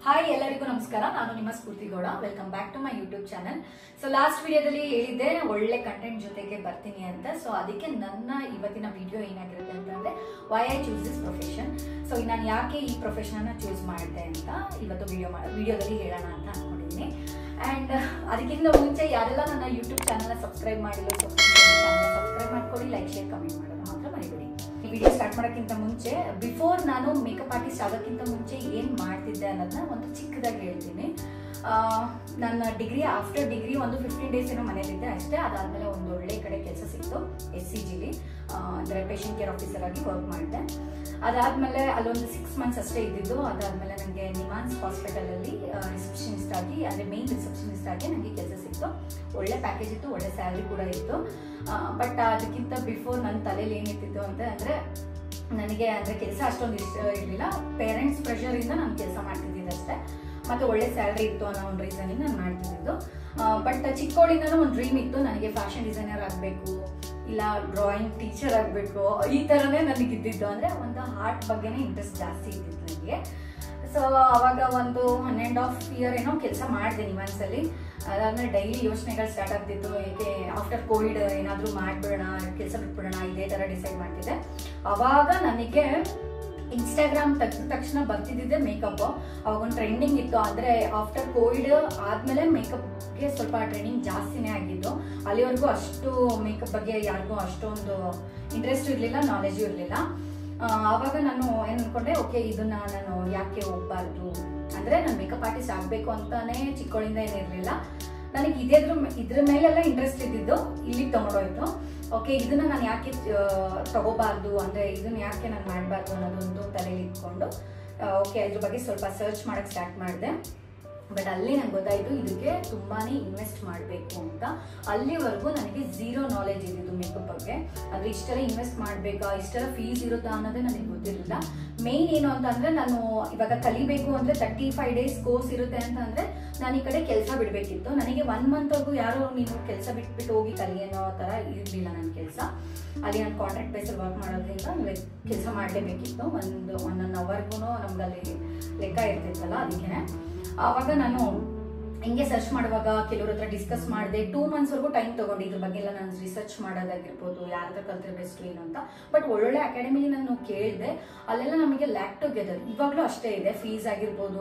Hi ಎಲ್ಲರಿಗೂ ನಮಸ್ಕಾರ ನಾನು ನಿಮ್ಮ Spoorthi Gowda welcome back to my YouTube channel so last ವಿಡಿಯೋದಲ್ಲಿ ಹೇಳಿದ್ದೆ ಒಳ್ಳೆ ಕಂಟೆಂಟ್ ಜೊತೆಗೆ ಬರ್ತೀನಿ ಅಂತ ಸೊ ಅದಕ್ಕೆ ನನ್ನ ಇವತ್ತಿನ ವಿಡಿಯೋ ಏನಾಗಿರುತ್ತೆ ಅಂತಂದ್ರೆ why I choose this profession so ನಾನು ಯಾಕೆ ಈ ಪ್ರೊಫೆಷನ್ ಚೂಸ್ ಮಾಡಿದೆ ಅಂತ ಇವತ್ತು ವಿಡಿಯೋ ವಿಡಿಯೋದಲ್ಲಿ ಹೇಳೋಣ ಅಂತ ಅನ್ಕೊಂಡಿದ್ದೀನಿ ಆ್ಯಂಡ್ ಅದಕ್ಕಿಂತ ಮುಂಚೆ ಯಾರೆಲ್ಲ ನನ್ನ ಯೂಟ್ಯೂಬ್ ಚಾನಲ್ನ ಸಬ್ಸ್ಕ್ರೈಬ್ ಮಾಡಿಲ್ಲ ಸಬ್ಸ್ಕ್ರೈಬ್ ಮಾಡ್ಕೊಳ್ಳಿ ಲೈಕ್ ಶೇರ್ ಕಮೆಂಟ್ ಮಾಡೋದು ಮಾತ್ರ ಮರಿಬೇಡಿ ಈ ವಿಡಿಯೋ ಸ್ಟಾರ್ಟ್ ಮಾಡೋಕ್ಕಿಂತ ಮುಂಚೆ ಬಿಫೋರ್ ನಾನು ಮೇಕಪ್ ಆರ್ಟಿಸ್ಟ್ ಆಗೋಕ್ಕಿಂತ ಮುಂಚೆ ಏನು ಮಾಡ್ತಿದ್ದೆ ಅನ್ನೋದನ್ನ ಒಂದು ಚಿಕ್ಕದಾಗಿ ಹೇಳ್ತೀನಿ ಆ, ನನ್ನ ಡಿಗ್ರಿ ಆಫ್ಟರ್ ಡಿಗ್ರಿ ಒಂದು ಫಿಫ್ಟೀನ್ ಡೇಸ್ ಏನೋ ಮನೇಲಿದ್ದೆ ಅಷ್ಟೇ ಅದಾದಮೇಲೆ ಒಂದು ಒಳ್ಳೆ ಕಡೆ ಕೆಲಸ ಸಿಕ್ತು ಎಸ್ ಸಿ ಜಿಲಿ ಅಂದರೆ ಪೇಷಂಟ್ ಕೇರ್ ಆಫೀಸರ್ ಆಗಿ ವರ್ಕ್ ಮಾಡಿದೆ ಅದಾದಮೇಲೆ ಅಲ್ಲೊಂದು ಸಿಕ್ಸ್ ಮಂತ್ಸ್ ಅಷ್ಟೇ ಇದ್ದಿದ್ದು ಅದಾದಮೇಲೆ ನನಗೆ ನಿಮಾನ್ಸ್ ಹಾಸ್ಪಿಟಲಲ್ಲಿ ರಿಸೆಪ್ಷನಿಸ್ಟ್ ಆಗಿ ಅಂದರೆ ಮೇನ್ ರಿಸೆಪ್ಷನಿಸ್ಟ್ ಆಗಿ ನನಗೆ ಕೆಲಸ ಸಿಕ್ತು ಒಳ್ಳೆ ಪ್ಯಾಕೇಜ್ ಇತ್ತು ಒಳ್ಳೆ ಸ್ಯಾಲ್ರಿ ಕೂಡ ಇತ್ತು ಬಟ್ ಅದಕ್ಕಿಂತ ಬಿಫೋರ್ ನನ್ನ ತಲೆಯಲ್ಲಿ ಏನಿತ್ತಿತ್ತು ಅಂತ ಅಂದರೆ ನನಗೆ ಅಂದರೆ ಕೆಲಸ ಅಷ್ಟೊಂದು ಇಷ್ಟ ಇರಲಿಲ್ಲ ಪೇರೆಂಟ್ಸ್ ಪ್ರೆಷರಿಂದ ನಾನು ಕೆಲಸ ಮಾಡ್ತಿದ್ದಿದ್ದು ಅಷ್ಟೇ ಮತ್ತು ಒಳ್ಳೆ ಸ್ಯಾಲ್ರಿ ಇತ್ತು ಅನ್ನೋ ಒಂದು ರೀಸನಿಂಗ್ ನಾನು ಮಾಡ್ತಿದ್ದಿದ್ದು ಬಟ್ ಚಿಕ್ಕವಳಿಂದನೂ ಒಂದು ಡ್ರೀಮ್ ಇತ್ತು ನನಗೆ ಫ್ಯಾಷನ್ ಡಿಸೈನರ್ ಆಗಬೇಕು ಇಲ್ಲ ಡ್ರಾಯಿಂಗ್ ಟೀಚರ್ ಆಗಬೇಕು ಈ ಥರನೇ ನನಗೆ ಇದ್ದಿದ್ದು ಅಂದರೆ ಒಂದು ಆರ್ಟ್ ಬಗ್ಗೆನೇ ಇಂಟ್ರೆಸ್ಟ್ ಜಾಸ್ತಿ ಇದ್ದಿತ್ತು ನನಗೆ ಸೊ ಅವಾಗ ಒಂದು ಒನ್ ಆ್ಯಂಡ್ ಹಾಫ್ ಇಯರ್ ಏನೋ ಕೆಲಸ ಮಾಡಿದೆ ನಿವಾನ್ಸಲ್ಲಿ ಅದಾದ್ಮೇಲೆ ಡೈಲಿ ಯೋಚನೆಗಳು ಸ್ಟಾರ್ಟ್ ಆಗ್ತಿತ್ತು ಏಕೆ ಆಫ್ಟರ್ ಕೋವಿಡ್ ಏನಾದರೂ ಮಾಡಿಬಿಡೋಣ ಕೆಲಸ ಬಿಟ್ಬಿಡೋಣ ಇದೇ ಥರ ಡಿಸೈಡ್ ಮಾಡ್ತಿದ್ದೆ ಅವಾಗ ನನಗೆ ಇನ್ಸ್ಟಾಗ್ರಾಮ್ ತೆಗೆದ ತಕ್ಷಣ ಬರ್ತಿದ್ದಿದ್ದೆ ಮೇಕಪ್ ಅವಾಗ ಒಂದು ಟ್ರೆಂಡಿಂಗ್ ಇತ್ತು ಅಂದರೆ ಆಫ್ಟರ್ ಕೋವಿಡ್ ಆದಮೇಲೆ ಮೇಕಪ್ಗೆ ಸ್ವಲ್ಪ ಟ್ರೆಂಡಿಂಗ್ ಜಾಸ್ತಿನೇ ಆಗಿದ್ದು ಅಲ್ಲಿವರೆಗೂ ಅಷ್ಟು ಮೇಕಪ್ ಬಗ್ಗೆ ಯಾರಿಗೂ ಅಷ್ಟೊಂದು ಇಂಟ್ರೆಸ್ಟ್ ಇರಲಿಲ್ಲ ನಾಲೆಜು ಇರಲಿಲ್ಲ ಆವಾಗ ನಾನು ಏನು ಅನ್ಕೊಂಡೆ ಓಕೆ ಇದನ್ನ ನಾನು ಯಾಕೆ ಹೋಗ್ಬಾರ್ದು ಅಂದರೆ ನಾನು ಮೇಕಪ್ ಆರ್ಟಿಸ್ಟ್ ಆಗಬೇಕು ಅಂತಾನೆ ಚಿಕ್ಕವಳಿಂದ ಏನಿರಲಿಲ್ಲ ನನಗೆ ಇದ್ರ ಇದ್ರ ಮೇಲೆಲ್ಲ ಇಂಟ್ರೆಸ್ಟ್ ಇದ್ದಿದ್ದು ಇಲ್ಲಿಗೆ ತಗೊಂಡೋಯ್ತು ಓಕೆ ಇದನ್ನ ನಾನು ಯಾಕೆ ಆ, ತಗೋಬಾರ್ದು ಅಂದರೆ ಇದನ್ನ ಯಾಕೆ ನಾನು ಮಾಡಬಾರ್ದು ಅನ್ನೋದೊಂದು ತಲೆಯಲ್ಲಿ ಇಟ್ಕೊಂಡು ಓಕೆ ಅದ್ರ ಬಗ್ಗೆ ಸ್ವಲ್ಪ ಸರ್ಚ್ ಮಾಡಕ್ಕೆ ಸ್ಟಾರ್ಟ್ ಮಾಡಿದೆ ಬಟ್ ಅಲ್ಲಿ ನಂಗೆ ಗೊತ್ತಾಯಿತು ಇದಕ್ಕೆ ತುಂಬಾ ಇನ್ವೆಸ್ಟ್ ಮಾಡಬೇಕು ಅಂತ ಅಲ್ಲಿವರೆಗೂ ನನಗೆ ಝೀರೋ ನಾಲೆಜ್ ಇದ್ದಿದ್ದು ಮೇಕಪ್ ಬಗ್ಗೆ ಅಂದರೆ ಇಷ್ಟೆಲ್ಲ ಇನ್ವೆಸ್ಟ್ ಮಾಡಬೇಕಾ ಇಷ್ಟೆಲ್ಲ ಫೀಸ್ ಇರುತ್ತಾ ಅನ್ನೋದೇ ನನಗೆ ಗೊತ್ತಿರಲಿಲ್ಲ ಮೇನ್ ಏನು ಅಂತಂದ್ರೆ ನಾನು ಇವಾಗ ಕಲಿಬೇಕು ಅಂದರೆ ತರ್ಟಿ ಫೈವ್ ಡೇಸ್ ಕೋರ್ಸ್ ಇರುತ್ತೆ ಅಂತ ಅಂದರೆ ನಾನು ಈ ಕಡೆ ಕೆಲಸ ಬಿಡಬೇಕಿತ್ತು ನನಗೆ ಒನ್ ಮಂತ್ವರೆಗೂ ಯಾರೋ ನೀನು ಕೆಲಸ ಬಿಟ್ಬಿಟ್ಟು ಹೋಗಿ ಕಲಿ ಅನ್ನೋ ಥರ ಇರಲಿಲ್ಲ ನನ್ನ ಕೆಲಸ ಅಲ್ಲಿ ನಾನು ಕಾಂಟ್ರಾಕ್ಟ್ ಬೇಸಲ್ಲಿ ವರ್ಕ್ ಮಾಡೋದ್ರಿಂದ ಕೆಲಸ ಮಾಡಲೇಬೇಕಿತ್ತು ಒಂದು ಒನ್ ಒನ್ ಅವರ್ಗೂ ನಮ್ಗೆ ಅಲ್ಲಿ ಲೆಕ್ಕ ಇರ್ತಿತ್ತಲ್ಲ ಅದಕ್ಕೆ ಆವಾಗ ನಾನು ಹಿಂಗೆ ಸರ್ಚ್ ಮಾಡುವಾಗ ಕೆಲವ್ರ ಹತ್ರ ಡಿಸ್ಕಸ್ ಮಾಡಿದೆ ಟೂ ಮಂತ್ಸ್ವರೆಗೂ ಟೈಮ್ ತಗೊಂಡು ಇದ್ರ ಬಗ್ಗೆ ಎಲ್ಲ ನಾನು ರಿಸರ್ಚ್ ಮಾಡೋದಾಗಿರ್ಬೋದು ಯಾರ ಹತ್ರ ಕಲ್ತಿರೋ ಬೆಸ್ಟ್ ಏನು ಅಂತ ಬಟ್ ಒಳ್ಳೊಳ್ಳೆ ಅಕಾಡೆಮಿಲಿ ನಾನು ಕೇಳಿದೆ ಅಲ್ಲೆಲ್ಲ ನಮಗೆ ಲ್ಯಾಕ್ ಟುಗೆದರ್ ಇವಾಗಲೂ ಅಷ್ಟೇ ಇದೆ ಫೀಸ್ ಆಗಿರ್ಬೋದು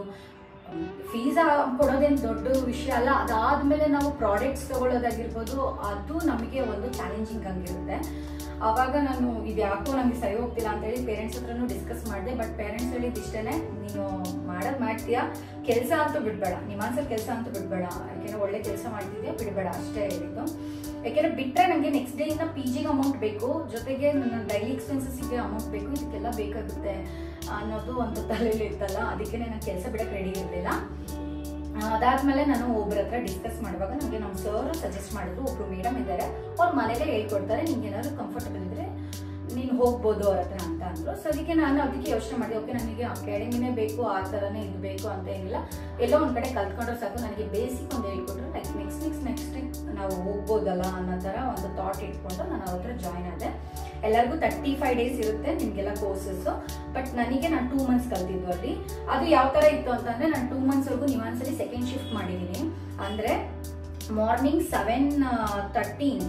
ಫೀಸ್ ಕೊಡೋದೇನು ದೊಡ್ಡ ವಿಷಯ ಅಲ್ಲ ಅದಾದ್ಮೇಲೆ ನಾವು ಪ್ರಾಡಕ್ಟ್ಸ್ ತಗೊಳ್ಳೋದಾಗಿರ್ಬೋದು ಅದು ನಮಗೆ ಒಂದು ಚಾಲೆಂಜಿಂಗ್ ಆಗಿರುತ್ತೆ ಆವಾಗ ನಾನು ಇದು ಯಾಕೋ ನನಗೆ ಸರಿ ಹೋಗ್ತಿಲ್ಲ ಅಂತೇಳಿ ಪೇರೆಂಟ್ಸ್ ಹತ್ರನೂ ಡಿಸ್ಕಸ್ ಮಾಡಿದೆ ಬಟ್ ಪೇರೆಂಟ್ಸ್ ಹೇಳಿದ್ದು ಇಷ್ಟೇನೆ ನೀನು ಮಾಡೋದು ಮಾಡ್ತೀಯಾ ಕೆಲಸ ಅಂತೂ ಬಿಡಬೇಡ ನಿಮಾನ್ಸಲ್ಲಿ ಕೆಲಸ ಅಂತೂ ಬಿಡಬೇಡ ಯಾಕೆಂದ್ರೆ ಒಳ್ಳೆ ಕೆಲಸ ಮಾಡ್ತಿದ್ಯಾ ಬಿಡಬೇಡ ಅಷ್ಟೇ ಹೇಳಿದ್ದು ಯಾಕೆಂದ್ರೆ ಬಿಟ್ಟರೆ ನನಗೆ ನೆಕ್ಸ್ಟ್ ಡೇ ಇಂದ ಪಿ ಜಿಗೆ ಅಮೌಂಟ್ ಬೇಕು ಜೊತೆಗೆ ನನ್ನ ಡೈಲಿ ಎಕ್ಸ್ಪೆನ್ಸಸ್ಗೆ ಅಮೌಂಟ್ ಬೇಕು ಇದಕ್ಕೆಲ್ಲ ಬೇಕಾಗುತ್ತೆ ಅನ್ನೋದು ಒಂದು ತಲೆಯಲ್ಲಿ ಇತ್ತಲ್ಲ ಅದಕ್ಕೆ ನಾನು ಕೆಲಸ ಬಿಡಕ್ಕೆ ರೆಡಿ ಇರಲಿಲ್ಲ ಅದಾದ್ಮೇಲೆ ನಾನು ಒಬ್ಬರ ಹತ್ರ ಡಿಸ್ಕಸ್ ಮಾಡುವಾಗ ನನಗೆ ನಮ್ಮ ಸರ್ ಸಜೆಸ್ಟ್ ಮಾಡಿದ್ರು ಒಬ್ರು ಮೇಡಮ್ ಇದ್ದಾರೆ ಅವ್ರ ಮನೇಲೆ ಹೇಳ್ಕೊಡ್ತಾರೆ ನಿಂಗೆ ಏನಾದ್ರು ಕಂಫರ್ಟಬಲ್ ಇದ್ರೆ ನೀನು ಹೋಗ್ಬೋದು ಅವ್ರ ಹತ್ರ ಅಂತ ಅಂದ್ರು ಸೊ ಅದಕ್ಕೆ ನಾನು ಅದಕ್ಕೆ ಯೋಚನೆ ಮಾಡಿದೆ ಓಕೆ ನನಗೆ ಅಕಾಡೆಮಿನೇ ಬೇಕು ಆ ಥರನೇ ಇದು ಬೇಕು ಅಂತ ಏನಿಲ್ಲ ಎಲ್ಲೋ ಒಂದು ಕಡೆ ಕಲ್ತ್ಕೊಂಡ್ರೆ ಸಾಕು ನನಗೆ ಬೇಸಿಕ್ ಒಂದು ಹೇಳ್ಕೊಟ್ರು ಲೈಕ್ ನೆಕ್ಸ್ಟ್ ನೆಕ್ಸ್ಟ್ ನೆಕ್ಸ್ಟ್ ನಾವು ಹೋಗ್ಬೋದಲ್ಲ ಅನ್ನೋ ಥರ ಒಂದು ಥಾಟ್ ಇಟ್ಕೊಂಡು ನಾನು ಅವ್ರ ಹತ್ರ ಜಾಯ್ನ್ ಆದೆ ಎಲ್ಲರಿಗೂ ತರ್ಟಿ ಫೈವ್ ಡೇಸ್ ಇರುತ್ತೆ ನಿಮಗೆಲ್ಲ ಕೋರ್ಸಸ್ ಬಟ್ ನನಗೆ ನಾನು ಟೂ ಮಂತ್ಸ್ ಕಲ್ತಿದ್ದು ಅಲ್ಲಿ ಅದು ಯಾವ ಥರ ಇತ್ತು ಅಂತಂದರೆ ನಾನು ಟೂ ಮಂತ್ಸ್ವರೆಗೂ ನಿವಾನ್ಸಲ್ಲಿ ಸೆಕೆಂಡ್ ಶಿಫ್ಟ್ ಮಾಡಿದ್ದೀನಿ ಅಂದರೆ ಮಾರ್ನಿಂಗ್ ಸೆವೆನ್ ತರ್ಟಿಯಿಂದ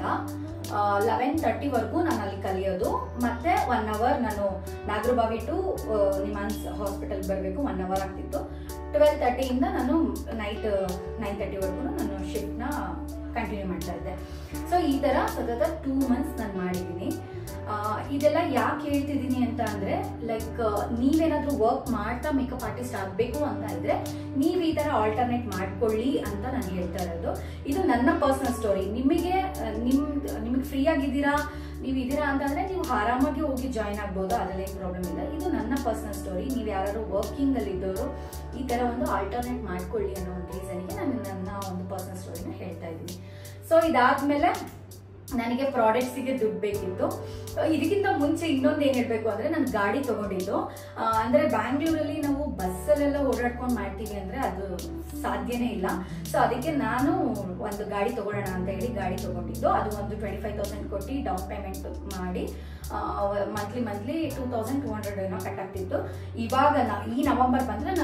ಲೆವೆನ್ ತರ್ಟಿವರೆಗೂ ನಾನು ಅಲ್ಲಿ ಕಲಿಯೋದು ಮತ್ತೆ ಒನ್ ಅವರ್ ನಾನು ನಾಗರಬಾವಿ ಟು ನಿಮಾನ್ಸ್ ಹಾಸ್ಪಿಟಲ್ ಬರಬೇಕು ಒನ್ ಅವರ್ ಆಗ್ತಿತ್ತು ಟ್ವೆಲ್ ತರ್ಟಿಯಿಂದ ನಾನು ನೈಟ್ ನೈನ್ ತರ್ಟಿವರೆಗೂ ನಾನು ಶಿಫ್ಟ್ನ ಕಂಟಿನ್ಯೂ ಮಾಡ್ತಾ ಇದ್ದೆ ಸೊ ಈ ಥರ ಸತತ ಟೂ ಮಂತ್ಸ್ ನಾನು ಮಾಡಿದ್ದೀನಿ ಆ, ಇದೆಲ್ಲ ಯಾಕೆ ಹೇಳ್ತಿದ್ದೀನಿ ಅಂತ ಅಂದರೆ ಲೈಕ್ ನೀವೇನಾದರೂ ವರ್ಕ್ ಮಾಡ್ತಾ ಮೇಕಪ್ ಆರ್ಟಿಸ್ಟ್ ಆಗಬೇಕು ಅಂತ ಇದ್ರೆ ನೀವು ಈ ಥರ ಆಲ್ಟರ್ನೇಟ್ ಮಾಡ್ಕೊಳ್ಳಿ ಅಂತ ನಾನು ಹೇಳ್ತಾ ಇರೋದು ಇದು ನನ್ನ ಪರ್ಸನಲ್ ಸ್ಟೋರಿ ನಿಮಗೆ ಆ, ನಿಮ್ ನಿಮಗೆ ಫ್ರೀ ಆಗಿದ್ದೀರಾ ನೀವು ಇದ್ದೀರಾ ಅಂತಂದ್ರೆ ನೀವು ಆರಾಮಾಗಿ ಹೋಗಿ ಜಾಯ್ನ್ ಆಗ್ಬೋದು ಅದರಲ್ಲಿ ಪ್ರಾಬ್ಲಮ್ ಇಲ್ಲ ಇದು ನನ್ನ ಪರ್ಸನಲ್ ಸ್ಟೋರಿ ನೀವು ಯಾರು ವರ್ಕಿಂಗ್ ಅಲ್ಲಿ ಇದ್ದವರು ಈ ತರ ಒಂದು ಆಲ್ಟರ್ನೇಟ್ ಮಾಡ್ಕೊಳ್ಳಿ ಅನ್ನೋ ಒಂದು ರೀಸನ್ಗೆ ನಾನು ನನ್ನ ಒಂದು ಪರ್ಸನಲ್ ಸ್ಟೋರಿನ ಹೇಳ್ತಾ ಇದ್ದೀನಿ ಸೊ ಇದಾದ್ಮೇಲೆ ನನಗೆ ಪ್ರಾಡಕ್ಟ್ಸಿಗೆ ದುಡ್ಡು ಬೇಕಿತ್ತು ಇದಕ್ಕಿಂತ ಮುಂಚೆ ಇನ್ನೊಂದು ಏನು ಹೇಳಬೇಕು ಅಂದರೆ ನಾನು ಗಾಡಿ ತೊಗೊಂಡಿದ್ದು ಅಂದರೆ ಬ್ಯಾಂಗ್ಳೂರಲ್ಲಿ ನಾವು ಬಸ್ಸಲ್ಲೆಲ್ಲ ಓಡಾಡ್ಕೊಂಡು ಮಾಡ್ತೀವಿ ಅಂದರೆ ಅದು ಸಾಧ್ಯನೇ ಇಲ್ಲ ಸೊ ಅದಕ್ಕೆ ನಾನು ಒಂದು ಗಾಡಿ ತೊಗೊಳ್ಳೋಣ ಅಂತ ಹೇಳಿ ಗಾಡಿ ತೊಗೊಂಡಿದ್ದು ಅದು ಒಂದು ಟ್ವೆಂಟಿ ಫೈವ್ ತೌಸಂಡ್ ಕೊಟ್ಟು ಡೌನ್ ಪೇಮೆಂಟ್ ಮಾಡಿ monthly monthly two thousand two hundred ಏನೋ ಕಟ್ ಆಗ್ತಿತ್ತು ಇವಾಗ ನಾ ಈ ನವಂಬರ್ ಬಂದರೆ ನಂದು ಅದು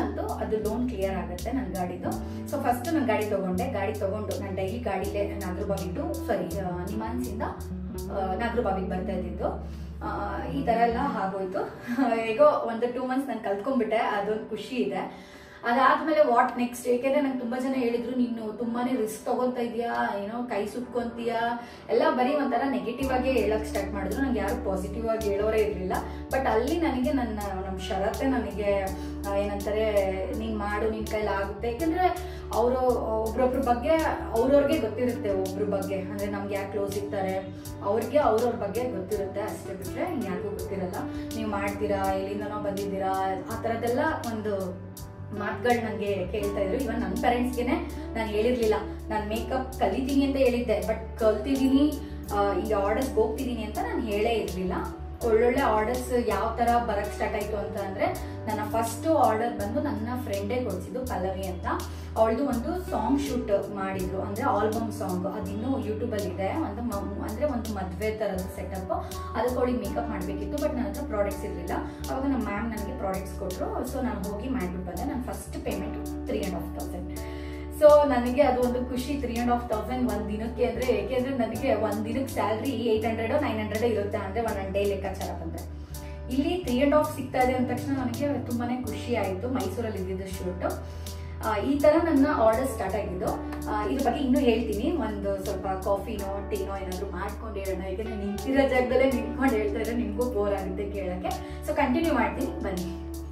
ಅದು ಲೋನ್ ಕ್ಲಿಯರ್ ಆಗುತ್ತೆ ನನ್ನ ಗಾಡಿದು ಸೊ ಫಸ್ಟ್ ನಾನು ಗಾಡಿ ತಗೊಂಡೆ ಗಾಡಿ ತಗೊಂಡು ನಾನು ಡೈಲಿ ಗಾಡಿಲೇ ನಾಗರಬಾವಿ ಟು ಸಾರಿ ನಿಮಾನ್ಸಿಂದ ನಾಗರಬಾವಿಗೆ ಬರ್ತಾ ಇದ್ದಿದ್ದು ಆ, ಈ ತರ ಎಲ್ಲ ಆಗೋಯ್ತು ಹೇಗೋ ಒಂದು ಟೂ ಮಂತ್ಸ್ ನಾನು ಕಲ್ತ್ಕೊಂಡ್ಬಿಟ್ಟೆ ಅದೊಂದು ಖುಷಿ ಇದೆ ಅದಾದ್ಮೇಲೆ ವಾಟ್ ನೆಕ್ಸ್ಟ್ ಏಕೆಂದ್ರೆ ನಂಗೆ ತುಂಬಾ ಜನ ಹೇಳಿದ್ರು ನೀನು ತುಂಬಾನೇ ರಿಸ್ಕ್ ತಗೊಂತ ಇದೀಯಾ ಏನೋ ಕೈ ಸುಟ್ಕೊಂತೀಯಾ ಎಲ್ಲ ಬರೀ ಒಂಥರ ನೆಗೆಟಿವ್ ಆಗಿ ಹೇಳಕ್ ಸ್ಟಾರ್ಟ್ ಮಾಡಿದ್ರು ನಂಗೆ ಯಾರು ಪಾಸಿಟಿವ್ ಆಗಿ ಹೇಳೋರೇ ಇರಲಿಲ್ಲ ಬಟ್ ಅಲ್ಲಿ ನನಗೆ ನನ್ನ ನಮ್ಮ ಶರತ್ತೆ ನನಗೆ ಆ, ಏನಂತಾರೆ ನೀನ್ ಮಾಡು ನಿನ್ ಕೈಲಿ ಆಗುತ್ತೆ ಯಾಕಂದ್ರೆ ಅವರು ಒಬ್ರೊಬ್ರ ಬಗ್ಗೆ ಅವ್ರವ್ರಿಗೆ ಗೊತ್ತಿರುತ್ತೆ ಒಬ್ರ ಬಗ್ಗೆ ಅಂದ್ರೆ ನಮ್ಗೆ ಯಾಕೆ ಕ್ಲೋಸ್ ಇರ್ತಾರೆ ಅವ್ರಿಗೆ ಅವ್ರವ್ರ ಬಗ್ಗೆ ಗೊತ್ತಿರುತ್ತೆ ಅಷ್ಟೇ ಬಿಟ್ರೆ ಇನ್ಯಾರಿಗೂ ಗೊತ್ತಿರಲ್ಲ ನೀವು ಮಾಡ್ತೀರಾ ಎಲ್ಲಿಂದನೋ ಬಂದಿದ್ದೀರಾ ಆ ಥರದ್ದೆಲ್ಲ ಒಂದು ಮಾತುಗಳು ನನಗೆ ಕೇಳ್ತಾ ಇದ್ರು ಇವನ್ ನನ್ನ ಪೇರೆಂಟ್ಸ್ಗೆನೆ ನಾನು ಹೇಳಿರ್ಲಿಲ್ಲ ನಾನು ಮೇಕಪ್ ಕಲಿತೀನಿ ಅಂತ ಹೇಳಿದ್ದೆ ಬಟ್ ಕಲ್ತಿದ್ದೀನಿ ಆ, ಈ ಆರ್ಡರ್ಸ್ ಹೋಗ್ತಿದ್ದೀನಿ ಅಂತ ನಾನು ಹೇಳೇ ಇರಲಿಲ್ಲ ಒಳ್ಳೊಳ್ಳೆ ಆರ್ಡರ್ಸ್ ಯಾವ ತರ ಬರಕ್ ಸ್ಟಾರ್ಟ್ ಆಯ್ತು ಅಂತ ಅಂದ್ರೆ ನನ್ನ ಫಸ್ಟ್ ಆರ್ಡರ್ ಬಂದು ನನ್ನ ಫ್ರೆಂಡೇ ಕೊಡ್ಸಿದ್ದು ಪಲ್ಲವಿ ಅಂತ ಅವಳದು ಒಂದು ಸಾಂಗ್ ಶೂಟ್ ಮಾಡಿದ್ರು ಅಂದ್ರೆ ಆಲ್ಬಮ್ ಸಾಂಗ್ ಅದಿನ್ನೂ ಯೂಟ್ಯೂಬ್ ಅಲ್ಲಿ ಇದೆ ಒಂದು ಮ- ಅಂದ್ರೆ ಒಂದು ಮದ್ವೆ ತರದ ಸೆಟಪ್ ಅದಕ್ಕೆ ಅವಳಿಗೆ ಮೇಕಪ್ ಮಾಡಬೇಕಿತ್ತು ಬಟ್ ನನ್ನ ಹತ್ರ ಪ್ರಾಡಕ್ಟ್ಸ್ ಇರಲಿಲ್ಲ ಅವಾಗ ನಮ್ಮ ಮ್ಯಾಮ್ ನನಗೆ ಪ್ರಾಡಕ್ಟ್ಸ್ ಕೊಟ್ಟರು ಸೊ ನಾನು ಹೋಗಿ ಮಾಡ್ಬಿಟ್ಟು ಬಂದೆ ನನ್ನ first payment three and half thousand so ನನಗೆ ಅದು ಒಂದು ಖುಷಿ ತ್ರೀ ಆ್ಯಂಡ್ ಹಾಫ್ ತೌಸಂಡ್ ಒಂದ್ ದಿನಕ್ಕೆ ಅಂದ್ರೆ ಏಕೆಂದ್ರೆ ನನಗೆ ಒಂದ್ ದಿನಕ್ಕೆ salary eight hundred nine hundred ಇರುತ್ತೆ ಅಂದ್ರೆ ಒನ್ ಡೇ ಲೆಕ್ಕಾಚಾರ ಬಂದ್ರೆ ಇಲ್ಲಿ ತ್ರೀ ಆ್ಯಂಡ್ ಹಾಫ್ ಸಿಗ್ತಾ ಇದೆ ಅಂದ ತಕ್ಷಣ ನನಗೆ ತುಂಬಾನೇ ಖುಷಿ ಆಯಿತು ಮೈಸೂರಲ್ಲಿ ಇದ್ದಿದ್ದು ಶೂಟ್ ಈ ತರ ನನ್ನ ಆರ್ಡರ್ ಸ್ಟಾರ್ಟ್ ಆಗಿದ್ದು ಆ, ಇದ್ರ ಬಗ್ಗೆ ಇನ್ನೂ ಹೇಳ್ತೀನಿ ಒಂದು ಸ್ವಲ್ಪ ಕಾಫಿನೋ ಟೀನೋ ಏನಾದ್ರು ಮಾಡ್ಕೊಂಡು ಹೇಳೋಣ ಯಾಕಂದ್ರೆ ನಿಂತಿರೋ ಜಾಗದಲ್ಲೇ ನಿಂತ್ಕೊಂಡು ಹೇಳ್ತಾ ಇದ್ರೆ ನಿಮ್ಗೂ ಬೋರ್ ಆಗುತ್ತೆ ಕೇಳಕ್ಕೆ ಸೊ ಕಂಟಿನ್ಯೂ ಮಾಡ್ತೀನಿ ಬನ್ನಿ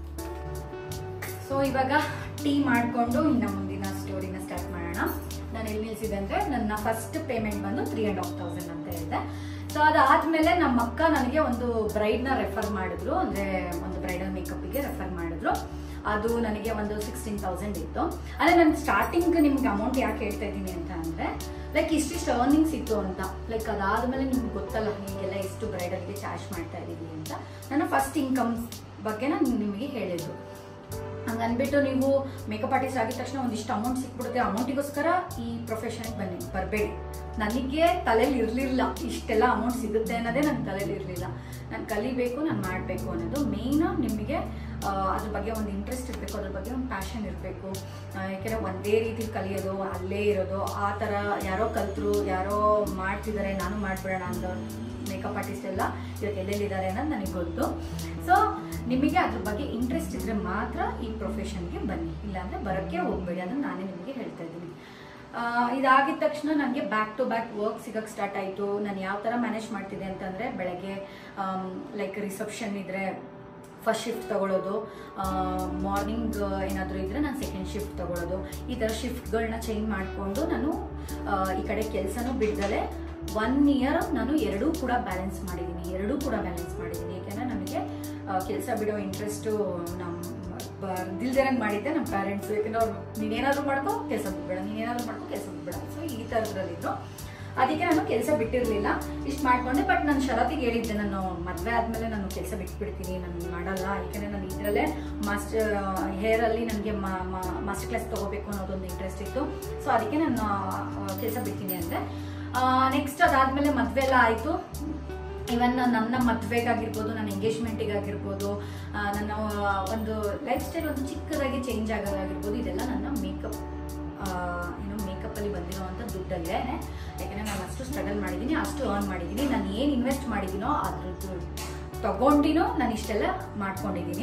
ಸೊ ಇವಾಗ ಟೀ ಮಾಡಿಕೊಂಡು ಇನ್ನು ಮುಂದಿನ ಸ್ಟೋರಿನ ಸ್ಟಾರ್ಟ್ ಮಾಡೋಣ ನಾನು ಎಲ್ಲಿ ನಿಲ್ಸಿದೆ ಅಂದ್ರೆ ನನ್ನ ಫಸ್ಟ್ ಪೇಮೆಂಟ್ ಬಂದು ತ್ರೀ ಆ್ಯಂಡ್ ಹಾಫ್ ತೌಸಂಡ್ ಅಂತ ಹೇಳಿದೆ ಸೊ ಅದಾದ್ಮೇಲೆ ನಮ್ಮ ಅಕ್ಕ ನನಗೆ ಒಂದು ಬ್ರೈಡ್ನ ರೆಫರ್ ಮಾಡಿದ್ರು ಅಂದ್ರೆ ಒಂದು ಬ್ರೈಡಲ್ ಮೇಕಪ್ಗೆ ರೆಫರ್ ಮಾಡಿದ್ರು ಅದು ನನಗೆ ಒಂದು ಸಿಕ್ಸ್ಟೀನ್ ತೌಸಂಡ್ ಇತ್ತು ಅದೇ ನಾನು ಸ್ಟಾರ್ಟಿಂಗ್ ನಿಮ್ಗೆ ಅಮೌಂಟ್ ಯಾಕೆ ಹೇಳ್ತಾ ಇದ್ದೀನಿ ಅಂತ ಅಂದ್ರೆ ಲೈಕ್ ಇಷ್ಟಿಷ್ಟು ಅರ್ನಿಂಗ್ಸ್ ಇತ್ತು ಅಂತ ಲೈಕ್ ಅದಾದ್ಮೇಲೆ ನಿಮ್ಗೆ ಗೊತ್ತಲ್ಲ ಹೀಗೆಲ್ಲ ಎಷ್ಟು ಬ್ರೈಡಲ್ಗೆ ಚಾರ್ಜ್ ಮಾಡ್ತಾ ಇದ್ದೀವಿ ಅಂತ ನನ್ನ ಫಸ್ಟ್ ಇನ್ಕಮ್ ಬಗ್ಗೆ ನಾನು ನಿಮಗೆ ಹೇಳಿದ್ದು ಹಂಗ ಅಂದ್ಬಿಟ್ಟು ನೀವು ಮೇಕಪ್ ಆರ್ಟಿಸ್ಟ್ ಆಗಿದ ತಕ್ಷಣ ಒಂದಿಷ್ಟು ಅಮೌಂಟ್ ಸಿಕ್ಬಿಡುತ್ತೆ ಅಮೌಂಟಿಗೋಸ್ಕರ ಈ ಪ್ರೊಫೆಷನ್ಗೆ ಬನ್ನಿ ಬರಬೇಡಿ ನನಗೆ ತಲೆಯಲ್ಲಿ ಇರಲಿಲ್ಲ ಇಷ್ಟೆಲ್ಲ ಅಮೌಂಟ್ ಸಿಗುತ್ತೆ ಅನ್ನೋದೇ ನನ್ನ ತಲೆಯಲ್ಲಿ ಇರಲಿಲ್ಲ ನಾನು ಕಲಿಬೇಕು ನಾನು ಮಾಡಬೇಕು ಅನ್ನೋದು ಮೇಯ್ನ್ ನಿಮಗೆ ಆ, ಅದ್ರ ಬಗ್ಗೆ ಒಂದು ಇಂಟ್ರೆಸ್ಟ್ ಇರಬೇಕು ಅದ್ರ ಬಗ್ಗೆ ಒಂದು ಪ್ಯಾಷನ್ ಇರಬೇಕು ಯಾಕೆಂದರೆ ಒಂದೇ ರೀತಿ ಕಲಿಯೋದು ಅಲ್ಲೇ ಇರೋದು ಆ ಥರ ಯಾರೋ ಕಲ್ತರು ಯಾರೋ ಮಾಡ್ತಿದ್ದಾರೆ ನಾನು ಮಾಡ್ಬಿಡೋಣ ಅಂತ ಮೇಕಪ್ ಆರ್ಟಿಸ್ಟ್ ಎಲ್ಲ ಇವತ್ತು ಎಲ್ಲೆಲ್ಲಿದ್ದಾರೆ ಅನ್ನೋದು ನನಗೆ ಗೊತ್ತು ಸೊ ನಿಮಗೆ ಅದ್ರ ಬಗ್ಗೆ ಇಂಟ್ರೆಸ್ಟ್ ಇದ್ರೆ ಮಾತ್ರ ಈ ಪ್ರೊಫೆಷನ್ಗೆ ಬನ್ನಿ ಇಲ್ಲಾಂದ್ರೆ ಬರೋಕ್ಕೆ ಹೋಗ್ಬೇಡಿ ಅದನ್ನ ನಾನೇ ನಿಮಗೆ ಹೇಳ್ತಾ ಇದ್ದೀನಿ ಆ, ಇದಾಗಿದ ತಕ್ಷಣ ನನಗೆ ಬ್ಯಾಕ್ ಟು ಬ್ಯಾಕ್ ವರ್ಕ್ ಸಿಗಕ್ಕೆ ಸ್ಟಾರ್ಟ್ ಆಯಿತು ನಾನು ಯಾವ ಥರ ಮ್ಯಾನೇಜ್ ಮಾಡ್ತಿದ್ದೆ ಅಂತಂದರೆ ಬೆಳಗ್ಗೆ ಲೈಕ್ ರಿಸೆಪ್ಷನ್ ಇದ್ರೆ ಫಸ್ಟ್ ಶಿಫ್ಟ್ ತಗೊಳ್ಳೋದು ಮಾರ್ನಿಂಗ್ ಏನಾದರೂ ಇದ್ರೆ ನಾನು ಸೆಕೆಂಡ್ ಶಿಫ್ಟ್ ತಗೊಳ್ಳೋದು ಈ ಥರ ಶಿಫ್ಟ್ಗಳನ್ನ ಚೇಂಜ್ ಮಾಡಿಕೊಂಡು ನಾನು ಆ, ಈ ಕಡೆ ಕೆಲಸನೂ ಬಿಡ್ದಲೆ ಒನ್ ಇಯರ್ ನಾನು ಎರಡೂ ಕೂಡ ಬ್ಯಾಲೆನ್ಸ್ ಮಾಡಿದ್ದೀನಿ ಎರಡೂ ಕೂಡ ಬ್ಯಾಲೆನ್ಸ್ ಮಾಡಿದ್ದೀನಿ ಯಾಕೆಂದರೆ ನನಗೆ ಕೆಲಸ ಬಿಡೋ ಇಂಟ್ರೆಸ್ಟು ನಮ್ಮ ಬರ್ದಿಲ್ದೇನಂಗೆ ಮಾಡಿದ್ದೆ ನಮ್ಮ ಪೇರೆಂಟ್ಸು ಯಾಕಂದ್ರೆ ಅವ್ರು ನೀನೇನಾದರೂ ಮಾಡ್ಕೋ ಕೆಲಸ ಬಿಟ್ಬೇಡ ನೀನೇನಾದರೂ ಮಾಡ್ಕೋ ಕೆಲಸ ಬಿಟ್ಬೇಡ ಸೊ ಈ ಥರದ್ರಲ್ಲಿದ್ರು ಅದಕ್ಕೆ ನಾನು ಕೆಲಸ ಬಿಟ್ಟಿರಲಿಲ್ಲ ಇಷ್ಟು ಮಾಡ್ಕೊಂಡೆ ಬಟ್ ನಾನು ಶರತ್ತಿಗೆ ಹೇಳಿದ್ದೆ ನಾನು ಮದುವೆ ಆದಮೇಲೆ ನಾನು ಕೆಲಸ ಬಿಟ್ಬಿಡ್ತೀನಿ ನಾನು ಮಾಡಲ್ಲ ಯಾಕೆಂದರೆ ನಾನು ಇದರಲ್ಲೇ ಮಾಸ್ಟರ್ ಹೇರಲ್ಲಿ ನನಗೆ ಮಾಸ್ಟರ್ ಕ್ಲಾಸ್ ತೊಗೋಬೇಕು ಅನ್ನೋದೊಂದು ಇಂಟ್ರೆಸ್ಟ್ ಇತ್ತು ಸೊ ಅದಕ್ಕೆ ನಾನು ಕೆಲಸ ಬಿಡ್ತೀನಿ ಅಂದೆ ನೆಕ್ಸ್ಟ್ ಅದಾದಮೇಲೆ ಮದುವೆ ಎಲ್ಲ ಆಯಿತು ಇವನ್ ನನ್ನ ಮದುವೆಗಾಗಿರ್ಬೋದು ನನ್ನ ಎಂಗೇಜ್ಮೆಂಟಿಗಾಗಿರ್ಬೋದು ಆ, ನನ್ನ ಒಂದು ಲೈಫ್ ಸ್ಟೈಲ್ ಒಂದು ಚಿಕ್ಕದಾಗಿ ಚೇಂಜ್ ಆಗೋದಾಗಿರ್ಬೋದು ಇದೆಲ್ಲ ನನ್ನ ಮೇಕಪ್ ಏನು ಮೇಕಪ್ಪಲ್ಲಿ ಬಂದಿರೋವಂಥ ದುಡ್ಡಲ್ಲೇ ಯಾಕಂದರೆ ನಾನು ಅಷ್ಟು ಸ್ಟ್ರಗಲ್ ಮಾಡಿದ್ದೀನಿ ಅಷ್ಟು ಅರ್ನ್ ಮಾಡಿದ್ದೀನಿ ನಾನು ಏನು ಇನ್ವೆಸ್ಟ್ ಮಾಡಿದ್ದೀನೋ ಅದ್ರದ್ದು ತಗೊಂಡಿನೂ ನಾನು ಇಷ್ಟೆಲ್ಲ ಮಾಡ್ಕೊಂಡಿದ್ದೀನಿ